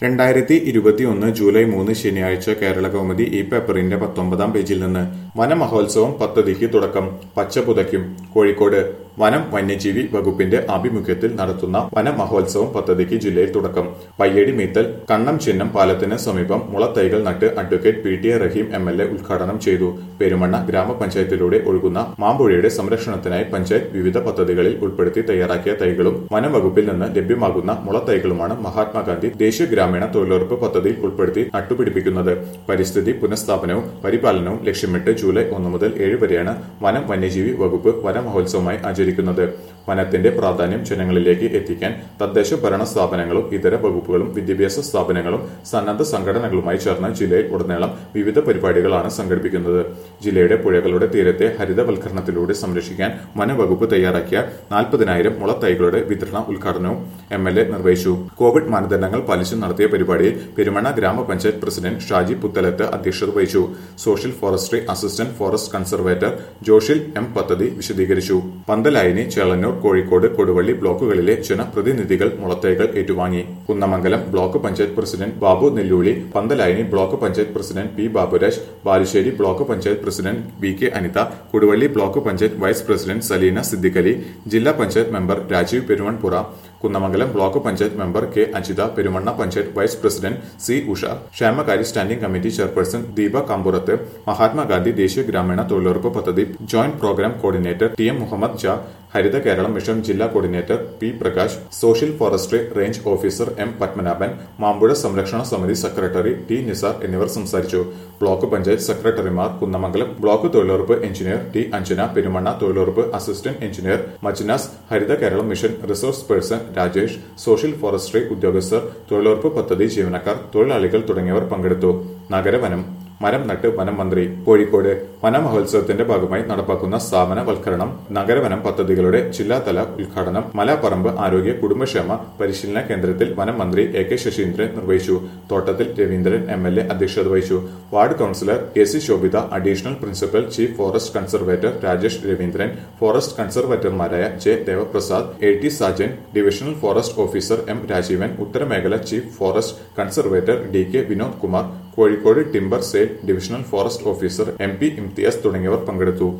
രണ്ടായിരത്തി ഇരുപത്തിയൊന്ന് ജൂലൈ മൂന്ന് ശനിയാഴ്ച കേരള കൗമുദി ഈ പേപ്പറിന്റെ പത്തൊമ്പതാം പേജിൽ നിന്ന് വനമഹോത്സവം പദ്ധതിക്ക് തുടക്കം പച്ചപുതയ്ക്കും കോഴിക്കോട് വനം വന്യജീവി വകുപ്പിന്റെ ആഭിമുഖ്യത്തിൽ നടത്തുന്ന വനമഹോത്സവം പദ്ധതിക്ക് ജില്ലയിൽ തുടക്കം പയ്യടി മീത്തൽ കണ്ണം ചിഹ്നം പാലത്തിന് സമീപം മുളത്തൈകൾ നട്ട് advocate P T A Rahim M L A ഉദ്ഘാടനം ചെയ്തു പെരുമണ്ണ ഗ്രാമപഞ്ചായത്തിലൂടെ ഒഴുകുന്ന മാമ്പുഴയുടെ സംരക്ഷണത്തിനായി പഞ്ചായത്ത് വിവിധ പദ്ധതികളിൽ ഉൾപ്പെടുത്തി തയ്യാറാക്കിയ തൈകളും വനം വകുപ്പിൽ നിന്ന് ലഭ്യമാകുന്ന മുളത്തൈകളുമാണ് മഹാത്മാഗാന്ധി ദേശീയ ഗ്രാമീണ തൊഴിലുറപ്പ് പദ്ധതിയിൽ ഉൾപ്പെടുത്തി നട്ടുപിടിപ്പിക്കുന്നത് പരിസ്ഥിതി പുനഃസ്ഥാപനവും പരിപാലനവും ലക്ഷ്യമിട്ട് ജൂലൈ ഒന്ന് മുതൽ ഏഴ് വരെയാണ് വനം വന്യജീവി വകുപ്പ് വനമഹോത്സവമായി ആചരിക്കുന്നത് വനത്തിന്റെ പ്രാധാന്യം ജനങ്ങളിലേക്ക് എത്തിക്കാൻ തദ്ദേശ ഭരണ സ്ഥാപനങ്ങളും ഇതര വകുപ്പുകളും വിദ്യാഭ്യാസ സ്ഥാപനങ്ങളും സന്നദ്ധ സംഘടനകളുമായി ചേർന്ന് ജില്ലയിൽ ഉടനീളം വിവിധ പരിപാടികളാണ് സംഘടിപ്പിക്കുന്നത് ജില്ലയുടെ പുഴകളുടെ തീരത്തെ ഹരിതവൽക്കരണത്തിലൂടെ സംരക്ഷിക്കാൻ വനവകുപ്പ് തയ്യാറാക്കിയ നാൽപ്പതിനായിരം മുളത്തൈകളുടെ വിതരണ ഉദ്ഘാടനവും എം എൽ എ നിർവഹിച്ചു കോവിഡ് മാനദണ്ഡങ്ങൾ പാലിച്ച് നടത്തിയ പരിപാടിയിൽ പെരുമണ്ണ ഗ്രാമപഞ്ചായത്ത് പ്രസിഡന്റ് ഷാജി പുത്തലത്ത് അധ്യക്ഷത വഹിച്ചു social forestry assistant forest conservator Joshil M പദ്ധതി വിശദീകരിച്ചു പന്തലായിനി ചേളന്നൂർ കോഴിക്കോട് കൊടുവള്ളി ബ്ലോക്കുകളിലെ ജനപ്രതിനിധികൾ മുളത്തൈകൾ ഏറ്റുവാങ്ങി Kunnamangalam block panchayat president Babu Nelluli Panthalayani block panchayat president P Baburaj Balussery block panchayat president V K Anitha Koduvally block panchayat vice president Saleena Siddiqali ജില്ലാ panchayat member Rajeev Peruvanpura Kunnamangalam block panchayat member K Ajitha Perumanna panchayat vice president C Usha ക്ഷേമകാര്യ standing committee chairperson Deepa Kampurath Mahatma Gandhi ദേശീയ ഗ്രാമീണ തൊഴിലുറപ്പ് പദ്ധതി joint programme coordinator T M Muhammad Sha Haritha Keralam mission ജില്ലാ coordinator P Prakash social forestry range officer M Padmanabhan Mambuzha സംരക്ഷണ സമിതി secretary T Nisar എന്നിവർ സംസാരിച്ചു ബ്ലോക്ക് പഞ്ചായത്ത് സെക്രട്ടറിമാർ കുന്നമംഗലം ബ്ലോക്ക് തൊഴിലുറപ്പ് എഞ്ചിനീയർ ടി അഞ്ജന പെരുമണ്ണ തൊഴിലുറപ്പ് assistant engineer Majnas Haritha Keralam mission resource person Rajesh social forestry ഉദ്യോഗസ്ഥർ തൊഴിലുറപ്പ് പദ്ധതി ജീവനക്കാർ തൊഴിലാളികൾ തുടങ്ങിയവർ പങ്കെടുത്തു നഗരവനം മരം നട്ട് വനം മന്ത്രി കോഴിക്കോട് വനമഹോത്സവത്തിന്റെ ഭാഗമായി നടപ്പാക്കുന്ന സ്ഥാപനവൽക്കരണം നഗരവനം പദ്ധതികളുടെ ജില്ലാതല ഉദ്ഘാടനം മലാപ്പറമ്പ് ആരോഗ്യ കുടുംബക്ഷേമ പരിശീലന കേന്ദ്രത്തിൽ വനം മന്ത്രി എ കെ ശശീന്ദ്രൻ നിർവഹിച്ചു തോട്ടത്തിൽ രവീന്ദ്രൻ എം എൽ എ അധ്യക്ഷത വഹിച്ചു ward councillor A C Shobhitha additional principal chief forest conservator Rajesh Raveendran forest കൺസർവേറ്റർമാരായ J Devaprasad A T Sajan divisional forest officer M Rajeevan ഉത്തരമേഖല chief forest conservator D K Vinod Kumar Kozhikode timber sale divisional forest officer M P Imthiyas തുടങ്ങിയവർ പങ്കെടുത്തു